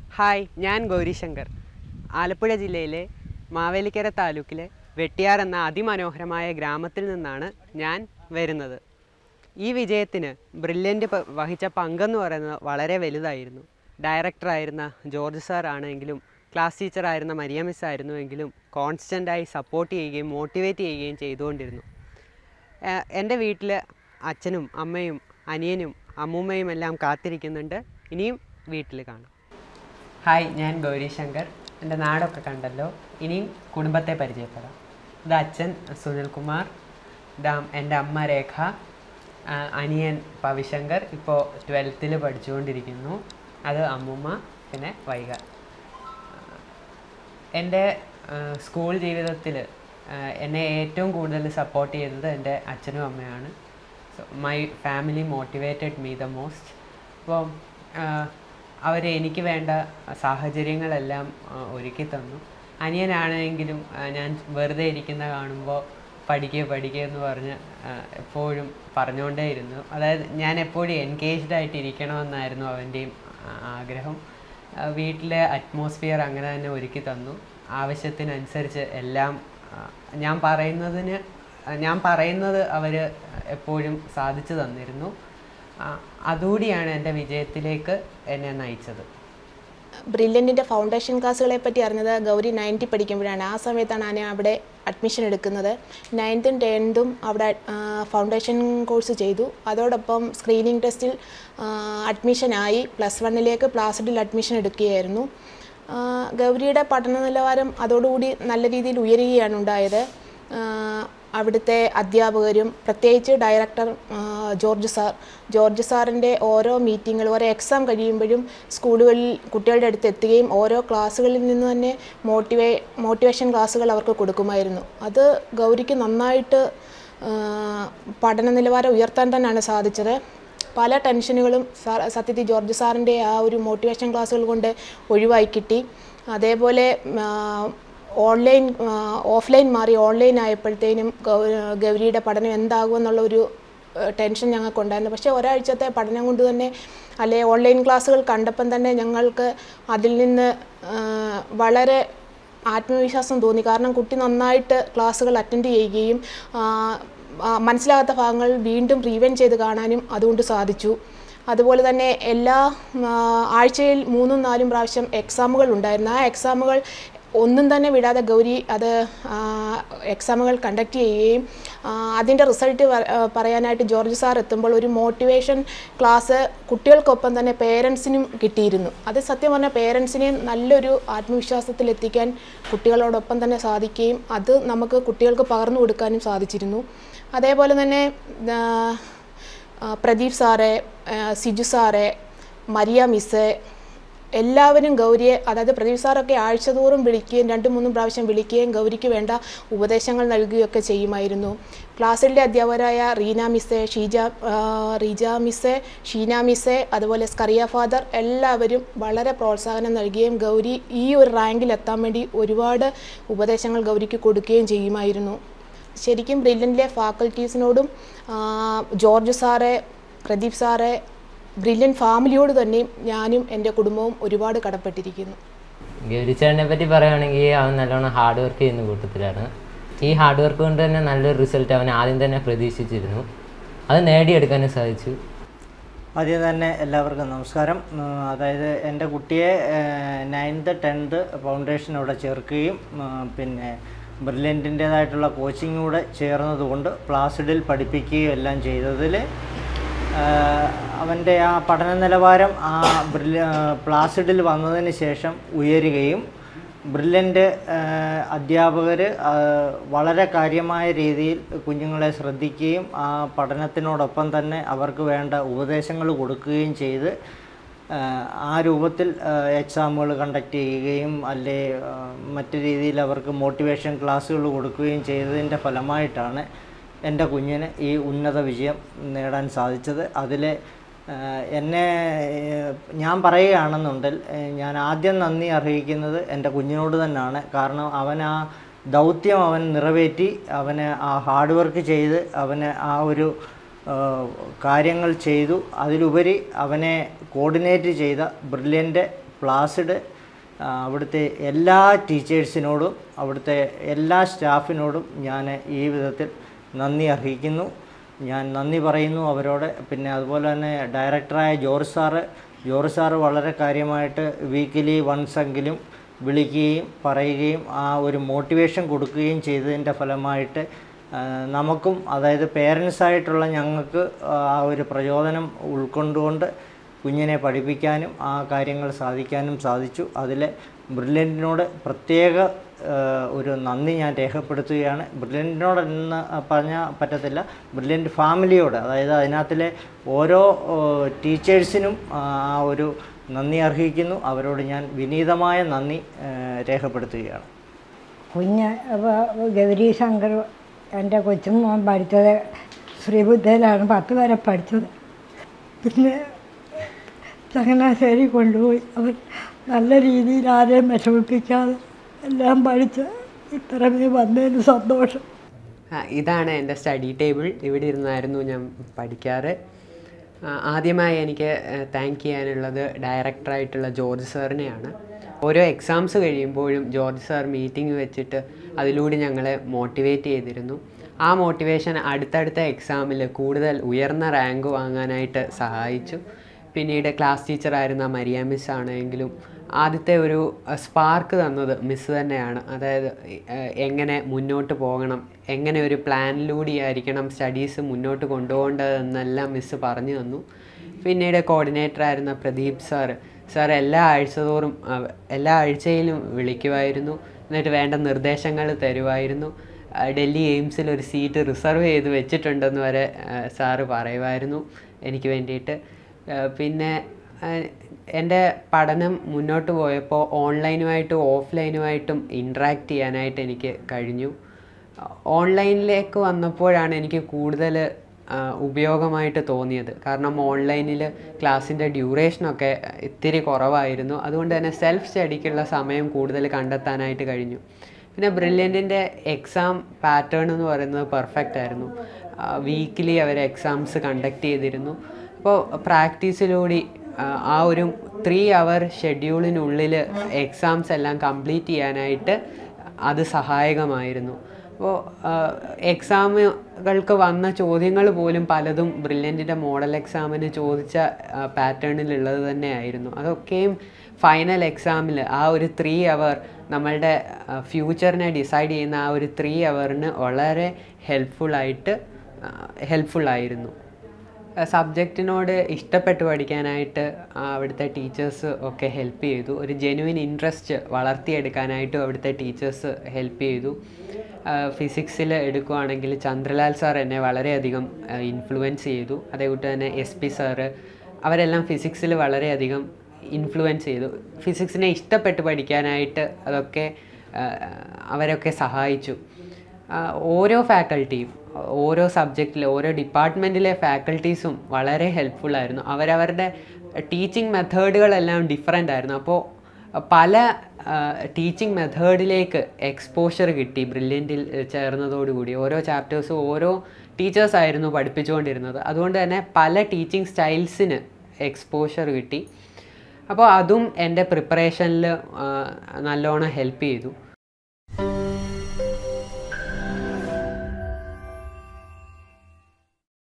hi ഞാൻ ഗൗരിശങ്കർ ആലപ്പുഴ ജില്ലയിലെ മാവേലിക്കര താലൂക്കിലെ വെട്ടിയാർ എന്ന അതിമനോഹരമായ ഗ്രാമത്തിൽ നിന്നാണ് ഞാൻ വരുന്നത് ഈ വിജയത്തിന് ബ്രില്യൻ്റ് വഹിച്ച പങ്കെന്ന് പറയുന്നത് വളരെ വലുതായിരുന്നു ഡയറക്ടറായിരുന്ന ജോർജ് സാർ ആണെങ്കിലും ക്ലാസ് ടീച്ചറായിരുന്ന മരിയ മിസ് ആയിരുന്നുവെങ്കിലും കോൺസ്റ്റൻ്റായി സപ്പോർട്ട് ചെയ്യുകയും മോട്ടിവേറ്റ് ചെയ്യുകയും ചെയ്തുകൊണ്ടിരുന്നു ഏഹ് എൻ്റെ വീട്ടിൽ അച്ഛനും അമ്മയും അനിയനും അമ്മൂമ്മയും എല്ലാം കാത്തിരിക്കുന്നുണ്ട് ഇനിയും വീട്ടിൽ കാണാം ഹായ് ഞാൻ ഗൗരി ശങ്കർ എൻ്റെ നാടൊക്കെ കണ്ടല്ലോ ഇനിയും കുടുംബത്തെ പരിചയപ്പെടാം ഇത് അച്ഛൻ സുനിൽകുമാർ ഇതാ എൻ്റെ അമ്മ രേഖ ആ, അനിയൻ പവിശങ്കർ ഇപ്പോൾ ട്വൽത്തിൽ പഠിച്ചുകൊണ്ടിരിക്കുന്നു അത് അമ്മൂമ്മ പിന്നെ വൈക എൻ്റെ സ്കൂൾ ജീവിതത്തിൽ എന്നെ ഏറ്റവും കൂടുതൽ സപ്പോർട്ട് ചെയ്തത് എൻ്റെ അച്ഛനും അമ്മയാണ് so my family motivated me the most അപ്പോൾ അവർ എനിക്ക് വേണ്ട സാഹചര്യങ്ങളെല്ലാം ആ, ഒരുക്കി തന്നു അനിയനാണെങ്കിലും ആ, ഞാൻ വെറുതെ ഇരിക്കുന്ന കാണുമ്പോൾ പഠിക്കുക പഠിക്കുക എന്ന് പറഞ്ഞ് ആ, എപ്പോഴും പറഞ്ഞുകൊണ്ടേയിരുന്നു അതായത് ഞാൻ എപ്പോഴും എൻഗേജ്ഡ് ആയിട്ട് ഇരിക്കണമെന്നായിരുന്നു അവൻ്റെയും ആ, ആഗ്രഹം ആ, വീട്ടിലെ അറ്റ്മോസ്ഫിയർ അങ്ങനെ തന്നെ ഒരുക്കി തന്നു ആവശ്യത്തിനനുസരിച്ച് എല്ലാം ആ, ഞാൻ പറയുന്നതിന് ആ, ഞാൻ പറയുന്നത് അവർ എപ്പോഴും സാധിച്ചു തന്നിരുന്നു ആ, അതുകൂടിയാണ് എൻ്റെ വിജയത്തിലേക്ക് എന്നെ നയിച്ചത് ബ്രില്യൻറ്റിൻ്റെ ഫൗണ്ടേഷൻ ക്ലാസ്സുകളെ പറ്റി അറിഞ്ഞത് ഗൗരി നയൻത്തിൽ പഠിക്കുമ്പോഴാണ് ആ സമയത്താണ് ഞാൻ അവിടെ അഡ്മിഷൻ എടുക്കുന്നത് നയൻത്തും ടെൻത്തും അവിടെ ഫൗണ്ടേഷൻ കോഴ്സ് ചെയ്തു അതോടൊപ്പം സ്ക്രീനിങ് ടെസ്റ്റിൽ അഡ്മിഷനായി പ്ലസ് വണ്ണിലേക്ക് പ്ലാസിഡിൽ അഡ്മിഷൻ എടുക്കുകയായിരുന്നു ആ, ഗൗരിയുടെ പഠന നിലവാരം അതോടുകൂടി നല്ല രീതിയിൽ ഉയരുകയാണ് ഉണ്ടായത് ആ, അവിടുത്തെ അധ്യാപകരും പ്രത്യേകിച്ച് ഡയറക്ടർ ആ, ജോർജ് സാർ ജോർജ് സാറിൻ്റെ ഓരോ മീറ്റിങ്ങുകൾ ഓരോ എക്സാം കഴിയുമ്പോഴും സ്കൂളുകളിൽ കുട്ടികളുടെ അടുത്ത് എത്തുകയും ഓരോ ക്ലാസ്സുകളിൽ നിന്ന് തന്നെ മോട്ടിവേ മോട്ടിവേഷൻ ക്ലാസ്സുകൾ അവർക്ക് കൊടുക്കുമായിരുന്നു അത് ഗൗരിക്ക് നന്നായിട്ട് ആ, പഠന നിലവാരം ഉയർത്താൻ തന്നെയാണ് സാധിച്ചത് പല ടെൻഷനുകളും സാർ സത്യത്തിൽ ജോർജ് സാറിൻ്റെ ആ ഒരു മോട്ടിവേഷൻ ക്ലാസ്സുകൾ കൊണ്ട് ഒഴിവായി കിട്ടി അതേപോലെ ആ, ഓൺലൈൻ ആ, ഓഫ്ലൈൻ മാറി ഓൺലൈൻ ആയപ്പോഴത്തേനും ഗൗ- ഗൗരിയുടെ പഠനം എന്താകുമെന്നുള്ള ഒരു ഏഹ്, ടെൻഷൻ ഞങ്ങൾക്കുണ്ടായിരുന്നു പക്ഷേ ഒരാഴ്ചത്തെ പഠനം കൊണ്ട് തന്നെ അല്ലെ ഓൺലൈൻ ക്ലാസ്സുകൾ കണ്ടപ്പം തന്നെ ഞങ്ങൾക്ക് അതിൽ നിന്ന് ആ, വളരെ ആത്മവിശ്വാസം തോന്നി കാരണം കുട്ടി നന്നായിട്ട് ക്ലാസ്സുകൾ അറ്റൻഡ് ചെയ്യുകയും ആ, ആ, മനസ്സിലാകാത്ത ഭാഗങ്ങൾ വീണ്ടും റീവൈൻ ചെയ്ത് കാണാനും അതുകൊണ്ട് സാധിച്ചു അതുപോലെ തന്നെ എല്ലാ ആ, ആഴ്ചയിൽ മൂന്നും നാലും പ്രാവശ്യം എക്സാമുകൾ ഉണ്ടായിരുന്നു ആ എക്സാമുകൾ ഒന്നും തന്നെ വിടാതെ ഗൗരി അത് ആ, എക്സാമുകൾ കണ്ടക്ട് ചെയ്യുകയും ആ, അതിൻ്റെ റിസൾട്ട് പറയാനായിട്ട് ജോർജ് സാർ എത്തുമ്പോൾ ഒരു മോട്ടിവേഷൻ ക്ലാസ് കുട്ടികൾക്കൊപ്പം തന്നെ പേരൻസിനും കിട്ടിയിരുന്നു അത് സത്യം പറഞ്ഞാൽ പേരൻസിനെ നല്ലൊരു ആത്മവിശ്വാസത്തിൽ എത്തിക്കാൻ കുട്ടികളോടൊപ്പം തന്നെ സാധിക്കുകയും അത് നമുക്ക് കുട്ടികൾക്ക് പകർന്നു കൊടുക്കാനും സാധിച്ചിരുന്നു അതേപോലെ തന്നെ ആ, ആ, പ്രദീപ് സാറ് ആ, സിജു സാറ് മരിയ മിസ് എല്ലാവരും ഗൗരിയെ അതായത് പ്രദീപ് സാറൊക്കെ ആഴ്ചതോറും വിളിക്കുകയും രണ്ടും മൂന്നും പ്രാവശ്യം വിളിക്കുകയും ഗൗരിക്ക് വേണ്ട ഉപദേശങ്ങൾ നൽകുകയൊക്കെ ചെയ്യുമായിരുന്നു ക്ലാസ്സിലെ അധ്യാപകരായ റീന മിസ്സെ ഷീജ ആ, റീജ മിസ്സെ ഷീന മിസ്സെ അതുപോലെ സ്കറിയ ഫാദർ എല്ലാവരും വളരെ പ്രോത്സാഹനം നൽകുകയും ഗൗരി ഈ ഒരു റാങ്കിൽ എത്താൻ വേണ്ടി ഒരുപാട് ഉപദേശങ്ങൾ ഗൗരിക്ക് കൊടുക്കുകയും ചെയ്യുമായിരുന്നു ശരിക്കും ബ്രില്യൻറ്റിലെ ഫാക്കൽറ്റീസിനോടും ആ, ജോർജ് സാറെ പ്രദീപ് സാറെ ബ്രില്യൻ ഫാമിലിയോട് തന്നെയും ഞാനും എൻ്റെ കുടുംബവും ഒരുപാട് കടപ്പെട്ടിരിക്കുന്നു ഗൗരിച്ചേട്ടനെ പറ്റി പറയുകയാണെങ്കിൽ അവൻ നല്ലോണം ഹാർഡ് വർക്ക് ചെയ്യുന്ന കൂട്ടത്തിലാണ് ഈ ഹാർഡ് വർക്ക് കൊണ്ട് തന്നെ നല്ലൊരു റിസൾട്ട് അവൻ ആദ്യം തന്നെ പ്രതീക്ഷിച്ചിരുന്നു അത് നേടിയെടുക്കാനും സാധിച്ചു ആദ്യം തന്നെ എല്ലാവർക്കും നമസ്കാരം ഉം, അതായത് എൻ്റെ കുട്ടിയെ നയൻത്ത് ടെൻത്ത് ഫൗണ്ടേഷൻ ഇവിടെ ചേർക്കുകയും ഉം, പിന്നെ ബ്രില്യൻറ്റിൻ്റേതായിട്ടുള്ള കോച്ചിങ് കൂടെ ചേർന്നതുകൊണ്ട് പ്ലാസിഡിൽ പഠിപ്പിക്കുകയും എല്ലാം ചെയ്തതിൽ അവൻ്റെ ആ പഠന നിലവാരം ആ ബ്രില്യ പ്ലാസിഡിൽ വന്നതിന് ശേഷം ഉയരുകയും ബ്രില്യൻ്റ് അധ്യാപകർ വളരെ കാര്യമായ രീതിയിൽ കുഞ്ഞുങ്ങളെ ശ്രദ്ധിക്കുകയും ആ പഠനത്തിനോടൊപ്പം തന്നെ അവർക്ക് വേണ്ട ഉപദേശങ്ങൾ കൊടുക്കുകയും ചെയ്ത് ആഹ് ആ രൂപത്തിൽ എക്സാമുകൾ കണ്ടക്ട് ചെയ്യുകയും അല്ലെ ആഹ് മറ്റു രീതിയിൽ അവർക്ക് മോട്ടിവേഷൻ ക്ലാസ്സുകൾ കൊടുക്കുകയും ചെയ്തതിൻ്റെ ഫലമായിട്ടാണ് എൻ്റെ കുഞ്ഞിന് ഈ ഉന്നത വിജയം നേടാൻ സാധിച്ചത് അതിൽ എന്നെ ഏഹ് ഞാൻ പറയുകയാണെന്നുണ്ടെങ്കിൽ ഏഹ് ഞാൻ ആദ്യം നന്ദി അർഹിക്കുന്നത് എൻ്റെ കുഞ്ഞിനോട് തന്നെയാണ് കാരണം അവൻ ആ ദൗത്യം അവൻ നിറവേറ്റി അവന് ആ ഹാർഡ് വർക്ക് ചെയ്ത് അവന് ആ ഒരു ഏഹ് കാര്യങ്ങൾ ചെയ്തു അതിലുപരി അവനെ കോർഡിനേറ്റ് ചെയ്ത ബ്രില്യൻ്റ് പ്ലാസിഡ് ആ, അവിടുത്തെ എല്ലാ ടീച്ചേഴ്സിനോടും അവിടുത്തെ എല്ലാ സ്റ്റാഫിനോടും ഞാൻ ഈ വിധത്തിൽ നന്ദി അർഹിക്കുന്നു ഞാൻ നന്ദി പറയുന്നു അവരോട് പിന്നെ അതുപോലെ തന്നെ ഡയറക്ടറായ ജോർജ് സാറ് ജോർജ് സാറ് വളരെ കാര്യമായിട്ട് വീക്കിലി വൺസെങ്കിലും വിളിക്കുകയും പറയുകയും ആ ഒരു മോട്ടിവേഷൻ കൊടുക്കുകയും ചെയ്തതിൻ്റെ ഫലമായിട്ട് ആ, നമുക്കും അതായത് പേരൻസ് ആയിട്ടുള്ള ഞങ്ങൾക്ക് ആ ഒരു പ്രചോദനം ഉൾക്കൊണ്ടുകൊണ്ട് കുഞ്ഞിനെ പഠിപ്പിക്കാനും ആ കാര്യങ്ങൾ സാധിക്കാനും സാധിച്ചു അതിൽ ബ്രില്യൻറ്റിനോട് പ്രത്യേക ആ, ഒരു നന്ദി ഞാൻ രേഖപ്പെടുത്തുകയാണ് ബ്രില്യൻറ്റിനോട് എന്ന് പറഞ്ഞാൽ പറ്റത്തില്ല ബ്രില്യൻറ്റ് ഫാമിലിയോട് അതായത് അതിനകത്തിലെ ഓരോ ഓ, ടീച്ചേഴ്സിനും ആ ഒരു നന്ദി അർഹിക്കുന്നു അവരോട് ഞാൻ വിനീതമായ നന്ദി ആ, രേഖപ്പെടുത്തുകയാണ് കുഞ്ഞ് അപ്പോൾ ഗൗരി ശങ്കർ എൻ്റെ കൊച്ചുമോൻ പഠിച്ചത് ശ്രീബുദ്ധയിലാണ് പത്ത് വരെ പഠിച്ചത് പിന്നെ ചങ്ങനാശ്ശേരി കൊണ്ടുപോയി അവൻ നല്ല രീതിയിൽ ആരെയും വിഷമിപ്പിക്കാതെ എല്ലാം പഠിച്ച് ഇത്രമേ വന്നതിന് സന്തോഷം ആ, ഇതാണ് എൻ്റെ സ്റ്റഡി ടേബിൾ ഇവിടെ ഇരുന്നായിരുന്നു ഞാൻ പഠിക്കാറ് ആ, ആദ്യമായി എനിക്ക് താങ്ക് ചെയ്യാനുള്ളത് ഡയറക്ടറായിട്ടുള്ള ജോർജ് സാറിനെയാണ് ഓരോ എക്സാംസ് കഴിയുമ്പോഴും ജോർജ് സാർ മീറ്റിംഗ് വെച്ചിട്ട് അതിലൂടെ ഞങ്ങളെ മോട്ടിവേറ്റ് ചെയ്തിരുന്നു ആ മോട്ടിവേഷൻ അടുത്തടുത്ത എക്സാമിൽ കൂടുതൽ ഉയർന്ന റാങ്ക് വാങ്ങാനായിട്ട് സഹായിച്ചു പിന്നീട് ക്ലാസ് ടീച്ചറായിരുന്ന മരിയ മിസ് ആണെങ്കിലും ആദ്യത്തെ ഒരു സ്പാർക്ക് തന്നത് മിസ് തന്നെയാണ് അതായത് ഏഹ്, എങ്ങനെ മുന്നോട്ട് പോകണം എങ്ങനെ ഒരു പ്ലാനിലൂടെ ആയിരിക്കണം സ്റ്റഡീസ് മുന്നോട്ട് കൊണ്ടുപോകേണ്ടതെന്നെല്ലാം മിസ് പറഞ്ഞു തന്നു പിന്നീട് കോർഡിനേറ്റർ ആയിരുന്ന പ്രദീപ് സാർ സാർ എല്ലാ ആഴ്ചതോറും അവ- എല്ലാ ആഴ്ചയിലും വിളിക്കുമായിരുന്നു എന്നിട്ട് വേണ്ട നിർദ്ദേശങ്ങൾ തരുമായിരുന്നു ആ, ഡൽഹി എയിംസിൽ ഒരു സീറ്റ് റിസർവ് ചെയ്ത് വെച്ചിട്ടുണ്ടെന്ന് വരെ ആ, സാറ് പറയുമായിരുന്നു എനിക്ക് വേണ്ടിയിട്ട് ആ, പിന്നെ ആ, എൻ്റെ പഠനം മുന്നോട്ട് പോയപ്പോൾ ഓൺലൈനുമായിട്ടും ഓഫ്ലൈനുമായിട്ടും ഇൻട്രാക്ട് ചെയ്യാനായിട്ട് എനിക്ക് കഴിഞ്ഞു ഓൺലൈനിലേക്ക് വന്നപ്പോഴാണ് എനിക്ക് കൂടുതൽ ഉപയോഗമായിട്ട് തോന്നിയത് കാരണം ഓൺലൈനിൽ ക്ലാസ്സിൻ്റെ ഡ്യൂറേഷനൊക്കെ ഇത്തിരി കുറവായിരുന്നു അതുകൊണ്ട് തന്നെ സെൽഫ് സ്റ്റഡിക്കുള്ള സമയം കൂടുതൽ കണ്ടെത്താനായിട്ട് കഴിഞ്ഞു പിന്നെ ബ്രില്യൻറ്റിൻ്റെ എക്സാം പാറ്റേൺ എന്ന് പറയുന്നത് പെർഫെക്റ്റ് ആയിരുന്നു വീക്കിലി അവർ എക്സാംസ് കണ്ടക്ട് ചെയ്തിരുന്നു അപ്പോൾ പ്രാക്ടീസിലൂടെ ആ ഒരു ത്രീ അവർ ഷെഡ്യൂളിനുള്ളിൽ എക്സാംസ് എല്ലാം കംപ്ലീറ്റ് ചെയ്യാനായിട്ട് അത് സഹായകമായിരുന്നു അപ്പോൾ എക്സാമുകൾക്ക് വന്ന ചോദ്യങ്ങൾ പോലും പലതും ബ്രില്യൻറ്റിൻ്റെ മോഡൽ എക്സാമിന് ചോദിച്ച പാറ്റേണിലുള്ളത് തന്നെയായിരുന്നു അതൊക്കെയും ഫൈനൽ എക്സാമിൽ ആ ഒരു ത്രീ അവർ നമ്മളുടെ ഫ്യൂച്ചറിനെ ഡിസൈഡ് ചെയ്യുന്ന ആ ഒരു ത്രീ അവറിന് വളരെ ഹെൽപ്ഫുള്ളായിട്ട് ഹെൽപ്ഫുള്ളായിരുന്നു സബ്ജക്റ്റിനോട് ഇഷ്ടപ്പെട്ട് പഠിക്കാനായിട്ട് ആ, അവിടുത്തെ ടീച്ചേഴ്സ് ഒക്കെ ഹെൽപ്പ് ചെയ്തു ഒരു ജെനുവിൻ ഇൻട്രസ്റ്റ് വളർത്തിയെടുക്കാനായിട്ടും അവിടുത്തെ ടീച്ചേഴ്സ് ഹെൽപ്പ് ചെയ്തു ഫിസിക്സിൽ എടുക്കുകയാണെങ്കിൽ ചന്ദ്രലാൽ സാർ എന്നെ വളരെയധികം ഇൻഫ്ലുവൻസ് ചെയ്തു അതേകൂട്ട് തന്നെ എസ് പി സാറ് അവരെല്ലാം ഫിസിക്സിൽ വളരെയധികം ഇൻഫ്ലുവൻസ് ചെയ്തു ഫിസിക്സിനെ ഇഷ്ടപ്പെട്ട് പഠിക്കാനായിട്ട് അതൊക്കെ ആ, അവരൊക്കെ സഹായിച്ചു ആ, ഓരോ ഫാക്കൽറ്റിയും ഓരോ സബ്ജക്റ്റിലെ ഓരോ ഡിപ്പാർട്ട്മെൻറ്റിലെ ഫാക്കൽറ്റീസും വളരെ ഹെൽപ്ഫുൾ ആയിരുന്നു അവരവരുടെ ടീച്ചിങ് മെത്തേഡുകളെല്ലാം ഡിഫറെൻ്റ് ആയിരുന്നു അപ്പോൾ പല ടീച്ചിങ് മെത്തേഡിലേക്ക് എക്സ്പോഷർ കിട്ടി ബ്രില്യൻറ്റിൽ ചേർന്നതോടുകൂടി ഓരോ ചാപ്റ്റേഴ്സും ഓരോ ടീച്ചേഴ്സ് ആയിരുന്നു പഠിപ്പിച്ചുകൊണ്ടിരുന്നത് അതുകൊണ്ട് തന്നെ പല ടീച്ചിങ് സ്റ്റൈൽസിന് എക്സ്പോഷർ കിട്ടി അപ്പോൾ അതും എൻ്റെ പ്രിപ്പറേഷനിൽ നല്ലോണം ഹെൽപ്പ് ചെയ്തു